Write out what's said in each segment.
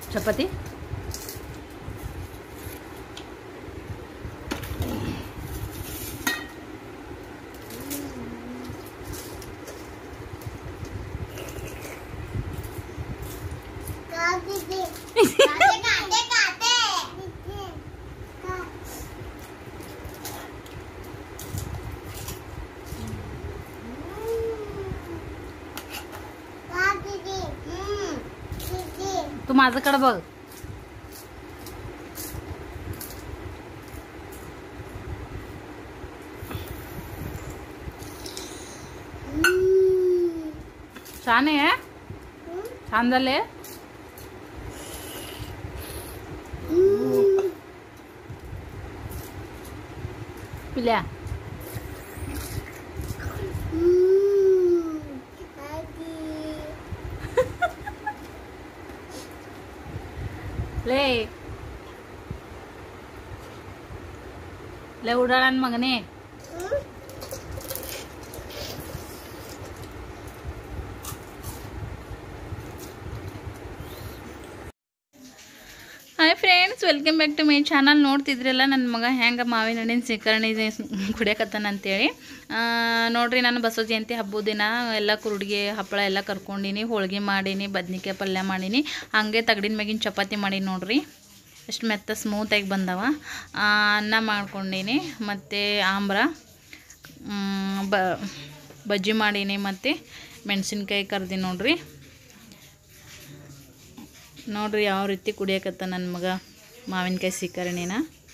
ಚಪಾತಿ तू माझ्याकडे बघ छान आहे छान झाले पिल्या ಲೇ ಲೇ ಉಡಾಳ ನನ್ ಮಗನೇ hi friends welcome back to my channel ನೋಡ್ತಿದ್ರಲ್ಲ ನನ್ನ ಮಗ ಹೆಂಗೆ ಮಾವಿನ ಹಣ್ಣಿನ ಶೇಖರಣೆ ಕುಡಿಯಕತ್ತಾನ ಅಂತೇಳಿ ಆ, ನೋಡ್ರಿ ನಾನು ಬಸವ ಜಯಂತಿ ಹಬ್ಬದ ದಿನ ಎಲ್ಲ ಕುರುಡಿಗೆ ಹಪ್ಪಳ ಎಲ್ಲ ಕರ್ಕೊಂಡಿನಿ ಹೋಳ್ಗೆ ಮಾಡೀನಿ ಬದ್ನಿಕಾಯಿ ಪಲ್ಯ ಮಾಡೀನಿ ಹಾಗೆ ತಗಡಿನ ಮ್ಯಾಗಿನ ಚಪಾತಿ ಮಾಡೀನಿ ನೋಡ್ರಿ ಎಷ್ಟು ಮೆತ್ತ ಸ್ಮೂತಾಗಿ ಬಂದವ ಆ, ಅನ್ನ ಮಾಡ್ಕೊಂಡೀನಿ ಮತ್ತು ಆಮ್ರ ಮ್, ಬ ಬಜ್ಜಿ ಮಾಡೀನಿ ಮತ್ತು ಮೆಣಸಿನ್ಕಾಯಿ ಕರ್ದಿ ನೋಡ್ರಿ ನೋಡ್ರಿ ಯಾವ ರೀತಿ ಕುಡಿಯಕತ್ತ ನನ್ನ ಮಗ ಮಾವಿನಕಾಯಿ ಸೀಕರಣೆನ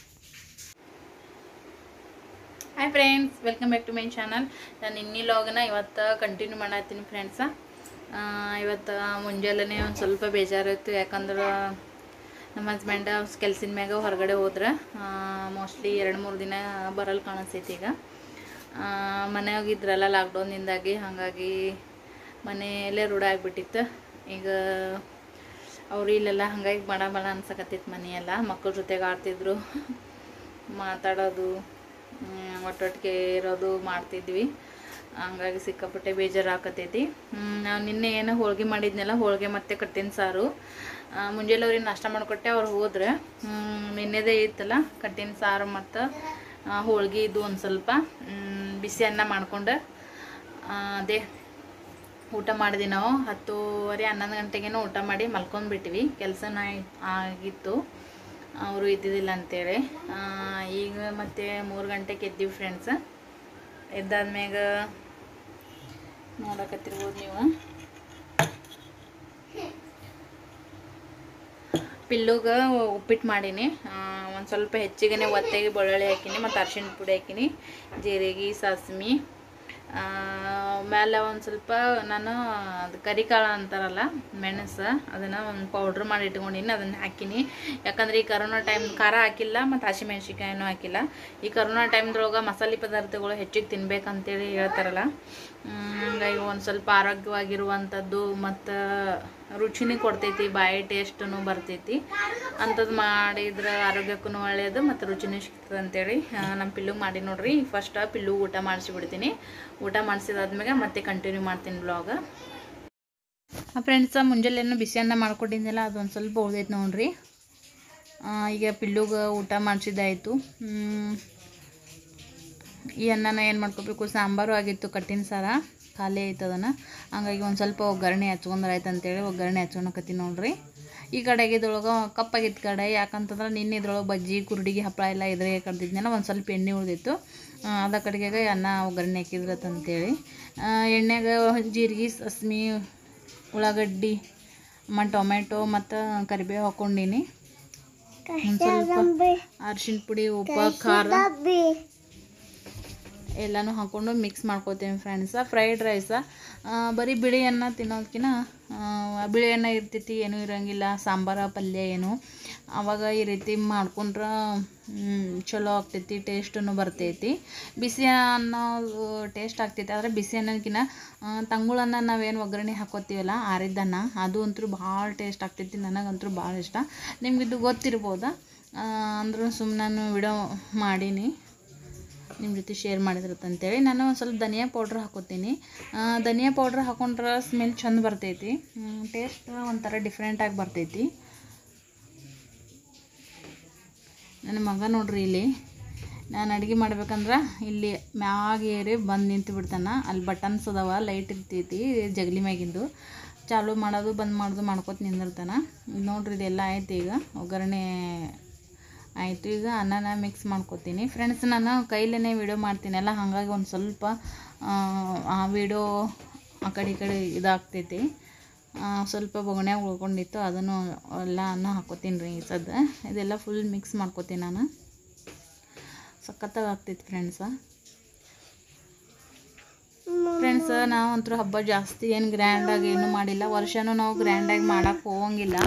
hi friends welcome back to my channel ನಾನು ಇನ್ನಿ ಲಾಗನ ಇವತ್ತು ಕಂಟಿನ್ಯೂ ಮಾಡತ್ತೀನಿ ಫ್ರೆಂಡ್ಸ ಇವತ್ತು ಮುಂಜಾನೆ ಒಂದು ಸ್ವಲ್ಪ ಬೇಜಾರಾಯ್ತು ಯಾಕಂದ್ರೆ ನಮ್ಮ ಹಸ್ಬೆಂಡ್ ಕೆಲ್ಸಿನ ಮ್ಯಾಗ ಹೊರಗಡೆ ಹೋದ್ರೆ ಮೋಸ್ಟ್ಲಿ ಎರಡು ಮೂರು ದಿನ ಬರಲ್ಲ ಕಾಣಿಸ್ತೈತಿ ಈಗ ಮನೆಯಾಗಿದ್ರಲ್ಲ ಲಾಕ್ಡೌನ್ದಿಂದಾಗಿ ಹಾಗಾಗಿ ಮನೆಯಲ್ಲೇ ರೂಢ ಆಗಿಬಿಟ್ಟಿತ್ತು ಈಗ ಅವ್ರು ಇಲ್ಲೆಲ್ಲ ಹಂಗಾಗಿ ಬಡ ಬಡ ಅನ್ಸಕತ್ತಿತ್ತು ಮನೆಯೆಲ್ಲ ಮಕ್ಕಳ ಜೊತೆಗೆ ಆಡ್ತಿದ್ರು ಮಾತಾಡೋದು ಹ್ಮ್, ಒಟ್ಟೊಟ್ಟಿಗೆ ಇರೋದು ಮಾಡ್ತಿದ್ವಿ ಹಂಗಾಗಿ ಸಿಕ್ಕಾಪಟ್ಟೆ ಬೇಜಾರು ಆಕತೈತಿ ನಾವು ನಿನ್ನೆ ಏನೋ ಹೋಳ್ಗೆ ಮಾಡಿದ್ನೆಲ್ಲ ಹೋಳ್ಗೆ ಮತ್ತು ಕಟ್ಟಿನ ಸಾರು ಆ, ಮುಂಜಾನೆ ಅವ್ರಿಗೆ ನಾಷ್ಟ ಮಾಡಿಕೊಟ್ಟೆ ಅವ್ರು ಹೋದ್ರೆ ಹ್ಮ್, ನಿನ್ನೆದೇ ಇತ್ತಲ್ಲ ಕಟ್ಟಿನ ಸಾರು ಮತ್ತು ಹೋಳ್ಗೆ ಇದು ಒಂದು ಸ್ವಲ್ಪ ಹ್ಮ್, ಬಿಸಿ ಅನ್ನ ಮಾಡ್ಕೊಂಡು ಆ, ಅದೇ ಊಟ ಮಾಡಿದ್ವಿ ನಾವು ಹತ್ತುವರೆ ಹನ್ನೊಂದು ಗಂಟೆಗೇನೋ ಊಟ ಮಾಡಿ ಮಲ್ಕೊಂಡ್ಬಿಟ್ವಿ ಕೆಲಸನ ಆಗಿತ್ತು ಅವರು ಇದ್ದಿದ್ದಿಲ್ಲ ಅಂತೇಳಿ ಆ, ಈಗ ಮತ್ತೆ ಮೂರು ಗಂಟೆಗೆ ಎದ್ದೀವಿ ಫ್ರೆಂಡ್ಸ್ ಎದ್ದಾದ್ಮ್ಯಾಗ ನೋಡಕತ್ತಿರ್ಬೋದು ನೀವು ಪಿಲ್ಲುಗ ಉಪ್ಪಿಟ್ಟು ಮಾಡೀನಿ ಒಂದು ಸ್ವಲ್ಪ ಹೆಚ್ಚಿಗೆ ಒತ್ತೆಗೆ ಬೆಳ್ಳುಳ್ಳಿ ಹಾಕಿನಿ ಮತ್ತು ಅರ್ಶಿಣ ಪುಡಿ ಹಾಕಿನಿ ಜೀರಿಗೆ ಸಾಸ್ಮಿ ಆ, ಮೇಲೆ ಒಂದು ಸ್ವಲ್ಪ ನಾನು ಅದು ಕರಿಕಾಳು ಅಂತಾರಲ್ಲ ಮೆಣಸು ಅದನ್ನು ಒಂದು ಪೌಡ್ರ್ ಮಾಡಿ ಇಟ್ಕೊಂಡಿನಿ ಅದನ್ನು ಹಾಕಿನಿ ಯಾಕಂದ್ರೆ ಈ ಕರೋನಾ ಟೈಮ್ ಖಾರ ಹಾಕಿಲ್ಲ ಮತ್ತು ಹಸಿಮೆಣ್ಸಿಕಾಯಿನೂ ಹಾಕಿಲ್ಲ ಈ ಕರೋನಾ ಟೈಮ್ದೊಳಗೆ ಮಸಾಲೆ ಪದಾರ್ಥಗಳು ಹೆಚ್ಚಿಗೆ ತಿನ್ಬೇಕಂತೇಳಿ ಹೇಳ್ತಾರಲ್ಲ ಹ್ಮ್, ಹಂಗಾಗಿ ಒಂದು ಸ್ವಲ್ಪ ಆರೋಗ್ಯವಾಗಿರುವಂಥದ್ದು ಮತ್ತು ರುಚಿನೂ ಕೊಡ್ತೈತಿ ಬಾಯಿ ಟೇಸ್ಟೂ ಬರ್ತೈತಿ ಅಂಥದ್ದು ಮಾಡಿದ್ರೆ ಆರೋಗ್ಯಕ್ಕೂ ಒಳ್ಳೆಯದು ಮತ್ತು ರುಚಿನೂ ಸಿಗ್ತದೆ ಅಂತೇಳಿ ಆ, ನಮ್ಮ ಪಿಲ್ಲು ಮಾಡಿ ನೋಡ್ರಿ ಫಸ್ಟ್ ಪಿಲ್ಲು ಊಟ ಮಾಡಿಸಿಬಿಡ್ತೀನಿ ಊಟ ಮಾಡಿಸಿದಾದ್ಮೇಲೆ ಮತ್ತೆ ಕಂಟಿನ್ಯೂ ಮಾಡ್ತೀನಿ ಬ್ಲಾಗ ಫ್ರೆಂಡ್ಸ ಮುಂಜಾನೆನೂ ಬಿಸಿ ಅನ್ನ ಮಾಡ್ಕೊಟ್ಟಿದ್ನಲ್ಲ ಅದೊಂದು ಸ್ವಲ್ಪ ಉಳ್ದೈತೆ ನೋಡ್ರಿ ಆ, ಈಗ ಪಿಲ್ಲುಗೆ ಊಟ ಮಾಡಿಸಿದ್ದಾಯಿತು ಈ ಅನ್ನನ ಏನು ಮಾಡ್ಕೋಬೇಕು ಸಾಂಬಾರು ಆಗಿತ್ತು ಕಟ್ಟಿನ ಸಾರ ಖಾಲಿ ಆಯ್ತು ಅದನ್ನು ಹಂಗಾಗಿ ಒಂದು ಸ್ವಲ್ಪ ಒಗ್ಗರಣೆ ಹಚ್ಕೊಂಡ್ರೆ ಆಯ್ತು ಅಂತೇಳಿ ಒಗ್ಗರಣೆ ಹಚ್ಕೊಳಕತ್ತೀನಿ ನೋಡ್ರಿ ಈ ಕಡೆಗೆ ಇದ್ರೊಳಗೆ ಕಪ್ಪಾಗಿತ್ತು ಕಡೆ ಯಾಕಂತಂದ್ರೆ ನಿನ್ನೆ ಇದ್ರೊಳಗೆ ಬಜ್ಜಿ ಕುರುಡಿಗೆ ಹಪ್ಪಳ ಎಲ್ಲ ಇದ್ರೆ ಕಡ್ದಿದ್ನೆಲ್ಲ ಒಂದು ಸ್ವಲ್ಪ ಎಣ್ಣೆ ಉಳಿದಿತ್ತು ಅದ ಕಡೆಗೆ ಅನ್ನ ಒಗ್ಗರಣೆ ಹಾಕಿದ್ರತ್ತಂತೇಳಿ ಎಣ್ಣೆಗೆ ಜೀರಿಗೆ ಸಸ್ಮಿ ಉಳ್ಳಾಗಡ್ಡಿ ಮತ್ತು ಟೊಮೆಟೊ ಮತ್ತು ಕರಿಬೇವು ಹಾಕ್ಕೊಂಡೀನಿ ಒಂದು ಸ್ವಲ್ಪ ಅರ್ಶಿಣ ಪುಡಿ ಉಪ್ಪು ಖಾರ ಎಲ್ಲನೂ ಹಾಕ್ಕೊಂಡು ಮಿಕ್ಸ್ ಮಾಡ್ಕೋತೀನಿ ಫ್ರೆಂಡ್ಸ ಫ್ರೈಡ್ ರೈಸ ಬರೀ ಬಿಳಿ ಅನ್ನ ತಿನ್ನೋದಕ್ಕಿಂತ ಬಿಳಿ ಅನ್ನ ಇರ್ತೈತಿ ಏನೂ ಇರೋಂಗಿಲ್ಲ ಸಾಂಬಾರ ಪಲ್ಯ ಏನು ಆವಾಗ ಈ ರೀತಿ ಮಾಡ್ಕೊಂಡ್ರೆ ಮ್, ಚಲೋ ಆಗ್ತೈತಿ ಟೇಸ್ಟೂ ಬರ್ತೈತಿ ಬಿಸಿ ಅನ್ನೋ ಟೇಸ್ಟ್ ಆಗ್ತೈತಿ ಆದರೆ ಬಿಸಿ ಅನ್ನೋದಕ್ಕಿಂತ ತಂಗುಳನ್ನ ನಾವೇನು ಒಗ್ಗರಣೆ ಹಾಕೋತೀವಲ್ಲ ಆರಿದ್ದನ್ನ ಅದು ಅಂತೂ ಭಾಳ ಟೇಸ್ಟ್ ಆಗ್ತೈತಿ ನನಗಂತೂ ಭಾಳ ಇಷ್ಟ ನಿಮಗಿದು ಗೊತ್ತಿರ್ಬೋದಾ ಅಂದರೂ ಸುಮ್ಮನೆ ನಾನು ವಿಡಿಯೋ ಮಾಡೀನಿ ನಿಮ್ಮ ಜೊತೆ ಶೇರ್ ಮಾಡಿದ್ರತ್ತ ಅಂತೇಳಿ ನಾನು ಒಂದು ಸ್ವಲ್ಪ ಧನಿಯಾ ಪೌಡ್ರ್ ಹಾಕೋತೀನಿ ಆ, ಧನಿಯಾ ಪೌಡ್ರ್ ಹಾಕೊಂಡ್ರೆ ಸ್ಮೆಲ್ ಚಂದ ಬರ್ತೈತಿ ಟೇಸ್ಟ್ ಒಂಥರ ಡಿಫ್ರೆಂಟಾಗಿ ಬರ್ತೈತಿ ನನ್ನ ಮಗ ನೋಡ್ರಿ ಇಲ್ಲಿ ನಾನು ಅಡುಗೆ ಮಾಡ್ಬೇಕಂದ್ರೆ ಇಲ್ಲಿ ಮ್ಯಾಗ ಏರಿ ಬಂದು ನಿಂತು ಬಿಡ್ತಾನೆ ಅಲ್ಲಿ ಬಟನ್ಸ್ ಅದಾವ ಲೈಟ್ ಇರ್ತೈತಿ ಜಗಲಿ ಮ್ಯಾಗಿಂದು ಚಾಲು ಮಾಡೋದು ಬಂದ್ ಮಾಡೋದು ಮಾಡ್ಕೊತ ನಿಂದಿರ್ತಾನೆ ನೋಡ್ರಿ ಇದೆಲ್ಲ ಆಯ್ತು ಈಗ ಒಗ್ಗರಣೆ ಆಯಿತು ಈಗ ಅನ್ನನ ಮಿಕ್ಸ್ ಮಾಡ್ಕೊತೀನಿ ಫ್ರೆಂಡ್ಸ್ ನಾನು ಕೈಲೇ ವಿಡಿಯೋ ಮಾಡ್ತೀನಲ್ಲ ಹಾಗಾಗಿ ಒಂದು ಸ್ವಲ್ಪ ಆ, ಆ ವಿಡಿಯೋ ಆ ಕಡೆ ಈ ಕಡೆ ಇದಾಗ್ತೈತಿ ಆ, ಸ್ವಲ್ಪ ಬೊಗಣ್ಯಾಗ ಉಳ್ಕೊಂಡಿತ್ತು ಅದನ್ನು ಎಲ್ಲ ಅನ್ನ ಹಾಕೋತೀನಿ ರೀ ಸದ್ದ ಇದೆಲ್ಲ ಫುಲ್ ಮಿಕ್ಸ್ ಮಾಡ್ಕೊತೀನಿ ನಾನು ಸಖತ್ತಾಗಿ ಆಗ್ತೈತಿ ಫ್ರೆಂಡ್ಸ ಫ್ರೆಂಡ್ಸ್ ನಾವಂತೂ ಹಬ್ಬ ಜಾಸ್ತಿ ಏನು ಗ್ರ್ಯಾಂಡಾಗಿ ಏನೂ ಮಾಡಿಲ್ಲ ವರ್ಷನೂ ನಾವು ಗ್ರ್ಯಾಂಡಾಗಿ ಮಾಡೋಕ್ಕೆ ಹೋಗಂಗಿಲ್ಲ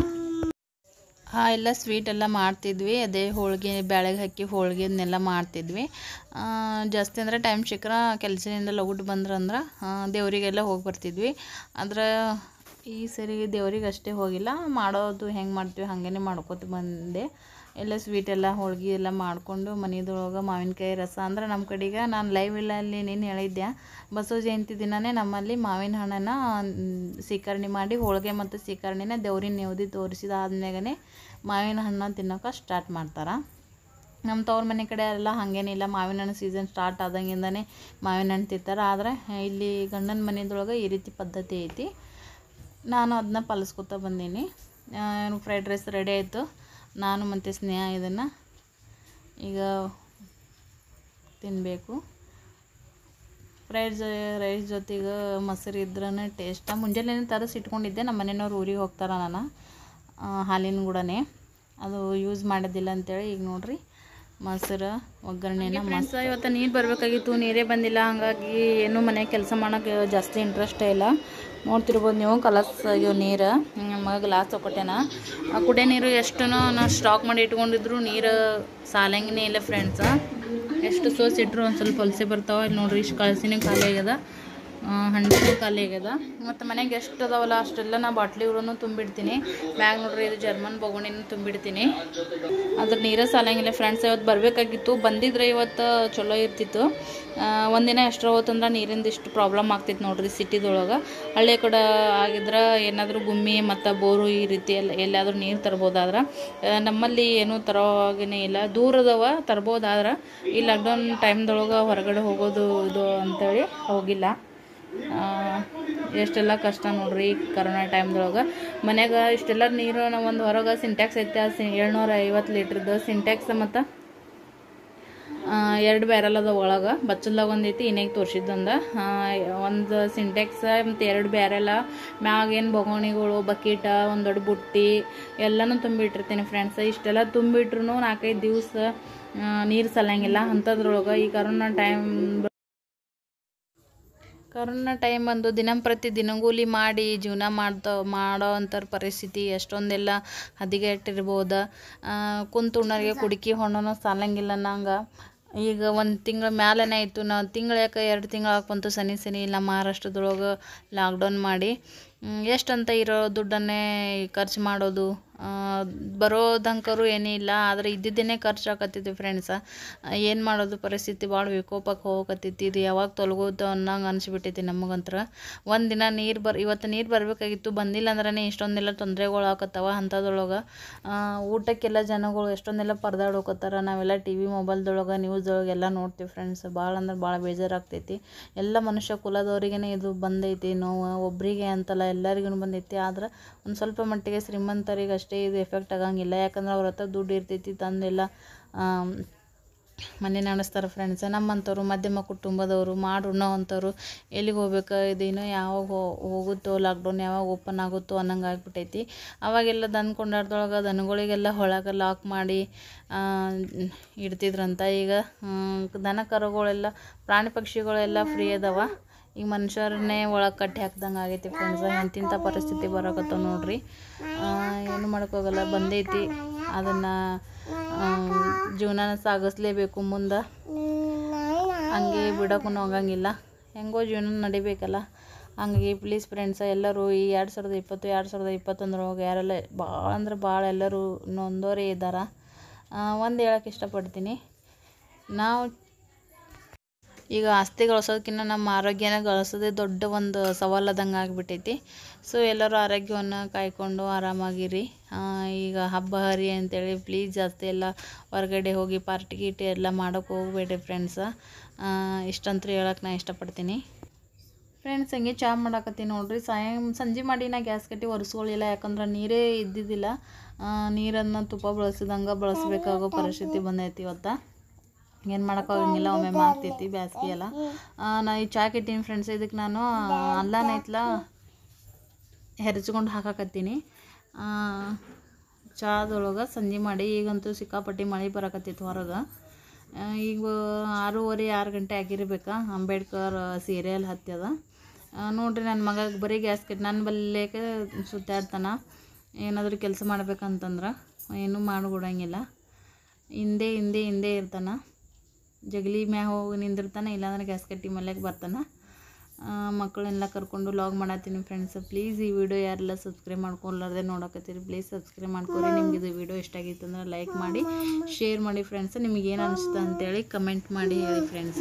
ಆ ಎಲ್ಲ ಸ್ವೀಟ್ ಎಲ್ಲ ಮಾಡ್ತಿದ್ವಿ ಅದೇ ಹೋಳಿಗೆ ಬ್ಯಾಳೆಗೆ ಹಾಕಿ ಹೋಳಿಗೆ ಅದನ್ನೆಲ್ಲ ಮಾಡ್ತಿದ್ವಿ ಆ, ಜಾಸ್ತಿ ಅಂದರೆ ಟೈಮ್ ಸಿಕ್ಕರ ಕೆಲಸದಿಂದ ಲಗುಟ್ ಬಂದ್ರಂದ್ರೆ ದೇವರಿಗೆಲ್ಲ ಹೋಗಿ ಬರ್ತಿದ್ವಿ ಆದ್ರೆ ಈ ಸರಿ ದೇವ್ರಿಗೆ ಅಷ್ಟೇ ಹೋಗಿಲ್ಲ ಮಾಡೋದು ಹೆಂಗೆ ಮಾಡ್ತೀವಿ ಹಾಗೇ ಮಾಡ್ಕೊತ ಬಂದೆ ಎಲ್ಲ ಸ್ವೀಟ್ ಎಲ್ಲ ಹೋಳ್ಗೆ ಎಲ್ಲ ಮಾಡಿಕೊಂಡು ಮನೆದೊಳಗೆ ಮಾವಿನಕಾಯಿ ರಸ ಅಂದ್ರೆ ನಮ್ಮ ಕಡೆಗೆ ನಾನು ಲೈವ್ ಇಲ್ಲ ಅಲ್ಲಿ ನೀನು ಹೇಳಿದ್ದೆ ಬಸವ ಜಯಂತಿ ದಿನವೇ ನಮ್ಮಲ್ಲಿ ಮಾವಿನ ಹಣ್ಣನ್ನು ಸ್ವೀಕರಣೆ ಮಾಡಿ ಹೋಳಿಗೆ ಮತ್ತು ಸ್ವೀಕರಣೆನ ದೇವ್ರಿನ ನೆವದಿ ತೋರಿಸಿದ ಆದ್ಮೇಲೆ ಮಾವಿನ ಹಣ್ಣು ತಿನ್ನೋಕೆ ಸ್ಟಾರ್ಟ್ ಮಾಡ್ತಾರೆ ನಮ್ಮ ತವ್ರ ಮನೆ ಕಡೆ ಎಲ್ಲ ಹಾಗೇನಿಲ್ಲ ಮಾವಿನ ಹಣ್ಣು ಸೀಸನ್ ಸ್ಟಾರ್ಟ್ ಆದಂಗಿಂದನೇ ಮಾವಿನ ಹಣ್ಣು ತಿಂತಾರೆ ಆದರೆ ಇಲ್ಲಿ ಗಂಡನ ಮನೆದೊಳಗೆ ಈ ರೀತಿ ಪದ್ಧತಿ ಐತಿ ನಾನು ಅದನ್ನ ಪಾಲಿಸ್ಕೊತ ಬಂದೀನಿ ಫ್ರೈಡ್ ರೈಸ್ ರೆಡಿ ಆಯಿತು ನಾನು ಮತ್ತು ಸ್ನೇಹ ಇದನ್ನು ಈಗ ತಿನ್ನಬೇಕು ಫ್ರೈಡ್ ರೈಸ್ ಜೊತೆಗೆ ಮೊಸರು ಇದ್ರೇ ಟೇಸ್ಟ ಮುಂಜಾನೆ ತರಿಸಿ ಇಟ್ಕೊಂಡಿದ್ದೆ ನಮ್ಮ ಮನೆಯವ್ರು ಊರಿಗೆ ಹೋಗ್ತಾರೆ ನಾನು ಆ, ಹಾಲಿನ ಕೂಡನೇ ಅದು ಯೂಸ್ ಮಾಡೋದಿಲ್ಲ ಅಂತೇಳಿ ಈಗ ನೋಡ್ರಿ ಮೊಸರು ಒಗ್ಗರಣೆನ ಫ್ರೆಂಡ್ಸ್ ಇವತ್ತು ನೀರು ಬರಬೇಕಾಗಿತ್ತು ನೀರೇ ಬಂದಿಲ್ಲ ಹಾಗಾಗಿ ಏನೂ ಮನೆ ಕೆಲಸ ಮಾಡೋಕ್ಕೆ ಜಾಸ್ತಿ ಇಂಟ್ರೆಸ್ಟೇ ಇಲ್ಲ ನೋಡ್ತಿರ್ಬೋದು ನೀವು ಕಲಸ್ ಆಗ್ಯಾವ ನೀರು ನಮ್ಮ ಗ್ಲಾಸ್ ತಗೊಟ್ಟೆನ ಆ ಕುಡಿಯೋ ನೀರು ಎಷ್ಟು ನಾವು ಸ್ಟಾಕ್ ಮಾಡಿ ಇಟ್ಕೊಂಡಿದ್ರು ನೀರು ಸಾಲಂಗಿನೇ ಇಲ್ಲ ಫ್ರೆಂಡ್ಸ ಎಷ್ಟು ಸೋಸ್ ಇಟ್ಟರು ಒಂದು ಸ್ವಲ್ಪ ಹೊಲಸೆ ಬರ್ತಾವೆ ಇಲ್ಲಿ ನೋಡ್ರಿ ಇಷ್ಟು ಕಳಸಿನೂ ಖಾಲಿ ಆಗ್ಯದ ಹಂಡಿನೂ ಖಾಲಿ ಆಗ್ಯದ ಮತ್ತು ಮನೆಗೆ ಎಷ್ಟು ಅದಾವಲ್ಲ ಅಷ್ಟೆಲ್ಲ ನಾ ಬಾಟ್ಲಿ ಇವ್ರನ್ನು ತುಂಬಿಡ್ತೀನಿ ಮ್ಯಾಗ ನೋಡ್ರಿ ಇದು ಜರ್ಮನ್ ಬೊಗಣಿನೂ ತುಂಬಿಡ್ತೀನಿ ಅದ್ರ ನೀರೇ ಸಾಲಂಗಿಲ್ಲ ಫ್ರೆಂಡ್ಸ್ ಇವತ್ತು ಬರಬೇಕಾಗಿತ್ತು ಬಂದಿದ್ರೆ ಇವತ್ತು ಚಲೋ ಇರ್ತಿತ್ತು ಆ, ಒಂದಿನ ಎಷ್ಟರ ಹೋತಂದ್ರೆ ನೀರಿಂದ ಇಷ್ಟು ಪ್ರಾಬ್ಲಮ್ ಆಗ್ತಿತ್ತು ನೋಡ್ರಿ ಸಿಟಿದೊಳಗೆ ಹಳ್ಳಿ ಕಡೆ ಆಗಿದ್ರೆ ಏನಾದರೂ ಗುಮ್ಮಿ ಮತ್ತು ಬೋರು ಈ ರೀತಿ ಎಲ್ಲ ಎಲ್ಲಾದರೂ ನೀರು ತರ್ಬೋದಾದ್ರೆ ಆ, ನಮ್ಮಲ್ಲಿ ಏನೂ ತರೋವಾಗೇ ಇಲ್ಲ ದೂರದವ ತರ್ಬೋದಾದ್ರೆ ಈ ಲಾಕ್ಡೌನ್ ಟೈಮ್ದೊಳಗೆ ಹೊರಗಡೆ ಹೋಗೋದು ಇದು ಅಂತೇಳಿ ಹೋಗಿಲ್ಲ ಆ, ಎಷ್ಟೆಲ್ಲ ಕಷ್ಟ ನೋಡ್ರಿ ಈ ಕರೋನಾ ಟೈಮ್ದೊಳಗೆ ಮನ್ಯಾಗ ಇಷ್ಟೆಲ್ಲ ನೀರು ನಾವು ಒಂದು ಹೊರಗೆ ಸಿಂಟ್ಯಾಕ್ಸ್ ಐತೆ ಸಿ ಏಳ್ನೂರ ಐವತ್ತು ಲೀಟ್ರದ್ದು ಸಿಂಟ್ಯಾಕ್ಸ್ ಮತ್ತು ಎರಡು ಬ್ಯಾರಲ್ ಅದ ಒಳಗೆ ಬಚ್ಚಲ್ದಾಗ ಒಂದು ಐತಿ ಇನ್ನೇಗೆ ತೋರಿಸಿದ್ದಂದ ಒಂದು ಸಿಂಟೆಕ್ಸ್ ಮತ್ತು ಎರಡು ಬ್ಯಾರೆಲ್ಲ ಮ್ಯಾಗ ಏನು ಬೊಗೋಣಿಗಳು ಬಕೀಟ ಒಂದು ದೊಡ್ಡ ಬುಟ್ಟಿ ಎಲ್ಲನೂ ತುಂಬಿಟ್ಟಿರ್ತೀನಿ ಫ್ರೆಂಡ್ಸ್ ಇಷ್ಟೆಲ್ಲ ತುಂಬಿಟ್ರು ನಾಲ್ಕೈದು ದಿವಸ ನೀರು ಸಲ್ಲಂಗಿಲ್ಲ ಅಂಥದ್ರೊಳಗೆ ಈ ಕರೋನಾ ಟೈಮ್ ಕರೋನಾ ಟೈಮ್ ಒಂದು ದಿನಂಪ್ರತಿ ದಿನಗೂಲಿ ಮಾಡಿ ಜೀವನ ಮಾಡ್ತಾ ಮಾಡೋ ಅಂಥವ್ರ ಪರಿಸ್ಥಿತಿ ಎಷ್ಟೊಂದೆಲ್ಲ ಹದಿಗೆಟ್ಟಿರ್ಬೋದು ಕುಂತು ಉಣ್ಣೋರಿಗೆ ಕುಡುಕಿ ಹೊಣ್ಣನೂ ಸಾಲಂಗಿಲ್ಲ ನಂಗೆ ಈಗ ಒಂದು ತಿಂಗಳ ಮ್ಯಾಲನೇ ಆಯಿತು ನಾವು ತಿಂಗಳು ಯಾಕೆ ಎರಡು ತಿಂಗಳು ಹಾಕ್ಬಂತು ಸನಿ ಸನಿ ಇಲ್ಲ ಮಹಾರಾಷ್ಟ್ರದೊಳಗೆ ಲಾಕ್ಡೌನ್ ಮಾಡಿ ಮ್, ಎಷ್ಟಂತ ಇರೋ ದುಡ್ಡನ್ನೇ ಖರ್ಚು ಮಾಡೋದು ಆ, ಬರೋದಂಕರು ಏನಿಲ್ಲ ಆದರೆ ಇದ್ದಿದ್ದೇನೆ ಖರ್ಚು ಆಕತ್ತೈತಿ ಫ್ರೆಂಡ್ಸ ಏನು ಮಾಡೋದು ಪರಿಸ್ಥಿತಿ ಭಾಳ ವಿಕೋಪಕ್ಕೆ ಹೋಗಕತ್ತೈತಿ ಇದು ಯಾವಾಗ ತೊಲಗೋದು ಅನ್ನಂಗೆ ಅನಿಸ್ಬಿಟ್ಟೈತಿ ನಮಗಂತ್ರ ಒಂದು ದಿನ ನೀರು ಬರ್ ಇವತ್ತು ನೀರು ಬರಬೇಕಾಗಿತ್ತು ಬಂದಿಲ್ಲ ಅಂದ್ರೆ ಇಷ್ಟೊಂದೆಲ್ಲ ತೊಂದರೆಗಳು ಆಕತ್ತವ ಅಂಥದ್ರೊಳಗೆ ಊಟಕ್ಕೆಲ್ಲ ಜನಗಳು ಎಷ್ಟೊಂದೆಲ್ಲ ಪರದಾಡೋಕತ್ತಾರ ನಾವೆಲ್ಲ ಟಿ ವಿ ಮೊಬೈಲ್ದೊಳಗೆ ನ್ಯೂಸ್ದೊಳಗೆ ಎಲ್ಲ ನೋಡ್ತೀವಿ ಫ್ರೆಂಡ್ಸ್ ಭಾಳ ಅಂದ್ರೆ ಭಾಳ ಬೇಜಾರಾಗ್ತೈತಿ ಎಲ್ಲ ಮನುಷ್ಯ ಕುಲದವ್ರಿಗೇ ಇದು ಬಂದೈತಿ ನೋವು ಒಬ್ಬರಿಗೆ ಅಂತಲ್ಲ ಎಲ್ಲರಿಗೂ ಬಂದೈತಿ ಆದ್ರೆ ಒಂದು ಸ್ವಲ್ಪ ಮಟ್ಟಿಗೆ ಶ್ರೀಮಂತರಿಗೆ ಅಷ್ಟೇ ಇದು ಎಫೆಕ್ಟ್ ಆಗಂಗಿಲ್ಲ ಯಾಕಂದ್ರೆ ಅವ್ರ ಹತ್ರ ದುಡ್ಡು ಇರ್ತೈತಿ ತಂದೆಲ್ಲ ಆಮ್, ಮನೆ ನಡೆಸ್ತಾರೆ ಫ್ರೆಂಡ್ಸ್ ನಮ್ಮಂಥವ್ರು ಮಧ್ಯಮ ಕುಟುಂಬದವರು ಮಾಡಿ ಉಣ್ಣೋವಂಥವ್ರು ಎಲ್ಲಿಗೆ ಹೋಗ್ಬೇಕು ಇದೇನೋ ಯಾವಾಗ ಹೋ- ಹೋಗುತ್ತೋ ಲಾಕ್ಡೌನ್ ಯಾವಾಗ ಓಪನ್ ಆಗುತ್ತೋ ಅನ್ನಂಗೆ ಆಗ್ಬಿಟ್ಟೈತಿ ಅವಾಗೆಲ್ಲ ದನ ಕೊಂಡಾಡ್ದೊಳಗೆ ದನಗಳಿಗೆಲ್ಲ ಒಳಗೆ ಲಾಕ್ ಮಾಡಿ ಆ, ಇಡ್ತಿದ್ರಂತ ಈಗ ಹ್ಮ್, ದನ ಕರುಗಳೆಲ್ಲ ಪ್ರಾಣಿ ಪಕ್ಷಿಗಳೆಲ್ಲ ಫ್ರೀ ಅದಾವ ಈಗ ಮನುಷ್ಯರನ್ನೇ ಒಳಗೆ ಕಟ್ಟಿ ಹಾಕ್ದಂಗೆ ಆಗೈತಿ ಫ್ರೆಂಡ್ಸ್ ಎಂತಿಂಥ ಪರಿಸ್ಥಿತಿ ಬರೋಕತ್ತಾವ ನೋಡ್ರಿ ಆ, ಏನು ಮಾಡೋಕ್ಕಾಗಲ್ಲ ಬಂದೈತಿ ಅದನ್ನು ಜೀವನನ ಸಾಗಿಸ್ಲೇಬೇಕು ಮುಂದೆ ಹಂಗೆ ಬಿಡೋಕ್ಕೂ ಹೋಗಂಗಿಲ್ಲ ಹೆಂಗೋ ಜೀವನ ನಡಿಬೇಕಲ್ಲ ಹಂಗಾಗಿ ಪ್ಲೀಸ್ ಫ್ರೆಂಡ್ಸ ಎಲ್ಲರೂ ಈ ಎರಡು ಸಾವಿರದ ಇಪ್ಪತ್ತು ಎರಡು ಸಾವಿರದ ಇಪ್ಪತ್ತೊಂದರೊಳಗೆ ಯಾರೆಲ್ಲ ಭಾಳ ಅಂದ್ರೆ ಭಾಳ ಎಲ್ಲರೂ ನೊಂದೋರೇ ಇದ್ದಾರೆ ಒಂದು ಹೇಳಕ್ಕೆ ಇಷ್ಟಪಡ್ತೀನಿ ನಾವು ಈಗ ಆಸ್ತಿ ಗಳಿಸೋದಕ್ಕಿಂತ ನಮ್ಮ ಆರೋಗ್ಯನ ಗಳಿಸೋದೇ ದೊಡ್ಡ ಒಂದು ಸವಾಲದಂಗೆ ಆಗಿಬಿಟ್ಟೈತಿ ಸೊ ಎಲ್ಲರೂ ಆರೋಗ್ಯವನ್ನು ಕಾಯ್ಕೊಂಡು ಆರಾಮಾಗಿರಿ ಆ, ಈಗ ಹಬ್ಬ ಹರಿ ಅಂತೇಳಿ ಪ್ಲೀಸ್ ಜಾಸ್ತಿ ಎಲ್ಲ ಹೊರಗಡೆ ಹೋಗಿ ಪಾರ್ಟಿ ಗೀಟಿ ಎಲ್ಲ ಮಾಡೋಕೆ ಹೋಗ್ಬೇಡ್ರಿ ಫ್ರೆಂಡ್ಸ ಇಷ್ಟಂತೂ ಹೇಳಕ್ಕೆ ನಾ ಇಷ್ಟಪಡ್ತೀನಿ ಫ್ರೆಂಡ್ಸ್ ಹಂಗೆ ಚಹಾ ಮಾಡಾಕತ್ತೀನಿ ನೋಡ್ರಿ ಸಾಯ ಸಂಜೆ ಮಾಡಿ ನಾ ಗ್ಯಾಸ್ ಕಟ್ಟಿ ಒರೆಸ್ಕೊಳ್ಳಿಲ್ಲ ಯಾಕಂದ್ರೆ ನೀರೇ ಇದ್ದಿದ್ದಿಲ್ಲ ನೀರನ್ನು ತುಪ್ಪ ಬಳಸಿದಂಗೆ ಬಳಸಬೇಕಾಗೋ ಪರಿಸ್ಥಿತಿ ಬಂದೈತಿ ಇವತ್ತು ಏನು ಮಾಡೋಕ್ಕಾಗಂಗಿಲ್ಲ ಒಮ್ಮೆ ಮಾಡ್ತೈತಿ ಬ್ಯಾಸ್ಗೆ ಎಲ್ಲ ಆ, ನಾ ಈ ಚಹಾ ಇಟ್ಟೀನಿ ಫ್ರೆಂಡ್ಸ್ ಇದಕ್ಕೆ ನಾನು ಅಲ್ಲನ ಐತ್ಲ ಹೆರಚ್ಕೊಂಡು ಹಾಕಾಕತ್ತೀನಿ ಚಹಾದೊಳಗೆ ಸಂಜೆ ಮಾಡಿ ಈಗಂತೂ ಸಿಕ್ಕಾಪಟ್ಟಿ ಮಳೆ ಬರಾಕತ್ತೈತಿ ಹೊರಗೆ ಆ, ಈಗ ಆರೂವರೆ ಆರು ಗಂಟೆ ಆಗಿರ್ಬೇಕಾ ಅಂಬೇಡ್ಕರ್ ಸೀರಿಯಲ್ ಹತ್ಯದ ಆ, ನೋಡ್ರಿ ನನ್ನ ಮಗ ಬರೀ ಗ್ಯಾಸ್ ಕಟ್ ನನ್ನ ಬಲ್ಲೇಕೆ ಸುತ್ತಾಡ್ತಾನ ಏನಾದರೂ ಕೆಲಸ ಮಾಡ್ಬೇಕಂತಂದ್ರೆ ಏನೂ ಮಾಡಿಕೊಡಂಗಿಲ್ಲ ಹಿಂದೆ ಹಿಂದೆ ಹಿಂದೆ ಇರ್ತಾನೆ ಜಗಲಿ ಮ್ಯಾಗ ಹೋಗಿ ನಿಂದಿರ್ತಾನೆ ಇಲ್ಲಾಂದ್ರೆ ಗ್ಯಾಸ್ ಕಟ್ಟಿ ಮಲ್ಯಾಗ ಬರ್ತಾನೆ ಮಕ್ಕಳನ್ನೆಲ್ಲ ಕರ್ಕೊಂಡು ಲಾಗ್ ಮಾಡತ್ತೀನಿ ಫ್ರೆಂಡ್ಸ್ ಪ್ಲೀಸ್ ಈ ವಿಡಿಯೋ ಯಾರೆಲ್ಲ ಸಬ್ಸ್ಕ್ರೈಬ್ ಮಾಡ್ಕೊಲಾರ್ದೆ ನೋಡಕತ್ತೀರಿ ಪ್ಲೀಸ್ ಸಬ್ಸ್ಕ್ರೈಬ್ ಮಾಡ್ಕೊರಿ ನಿಮ್ಗೆ ಇದು ವಿಡಿಯೋ ಇಷ್ಟ ಆಗಿತ್ತು ಅಂದ್ರೆ ಲೈಕ್ ಮಾಡಿ ಶೇರ್ ಮಾಡಿ ಫ್ರೆಂಡ್ಸ್ ನಿಮ್ಗೆ ಏನು ಅನಿಸ್ತು ಅಂತೇಳಿ ಕಮೆಂಟ್ ಮಾಡಿ ಹೇಳಿ ಫ್ರೆಂಡ್ಸ್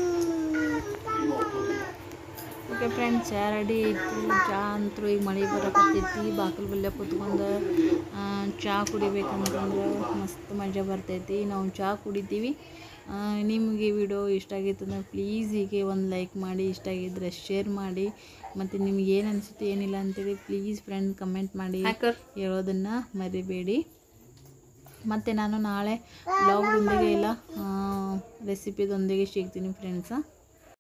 ಓಕೆ ಫ್ರೆಂಡ್ಸ್ ಚಹಾ ರೆಡಿ ಐತಿ ಚಹಾ ಅಂತೂ ಈಗ ಮಳೆ ಬರಕತ್ತೈತಿ ಬಾಗಿಲು ಬಲ್ಲೆ ಕುತ್ಕೊಂಡು ಆ, ಚಹಾ ಕುಡಿಬೇಕಂತಂದ್ರೆ ಮಸ್ತ್ ಮಜಾ ಬರ್ತೈತಿ ನಾವು ಚಹಾ ಕುಡಿತೀವಿ ಆ, ನಿಮಗೆ ವಿಡಿಯೋ ಇಷ್ಟ ಆಗಿತ್ತು ಅಂದ್ರೆ ಪ್ಲೀಸ್ ಹೀಗೆ ಒಂದು ಲೈಕ್ ಮಾಡಿ ಇಷ್ಟ ಆಗಿದ್ರೆ ಶೇರ್ ಮಾಡಿ ಮತ್ತು ನಿಮ್ಗೆ ಏನು ಅನಿಸುತ್ತೆ ಏನಿಲ್ಲ ಅಂತೇಳಿ ಪ್ಲೀಸ್ ಫ್ರೆಂಡ್ ಕಮೆಂಟ್ ಮಾಡಿ ಹೇಳೋದನ್ನು ಮರಿಬೇಡಿ ಮತ್ತು ನಾನು ನಾಳೆ ಬ್ಲಾಗ್ದೊಂದಿಗೆ ಇಲ್ಲ ರೆಸಿಪಿದೊಂದಿಗೆ ಸಿಗ್ತೀನಿ ಫ್ರೆಂಡ್ಸ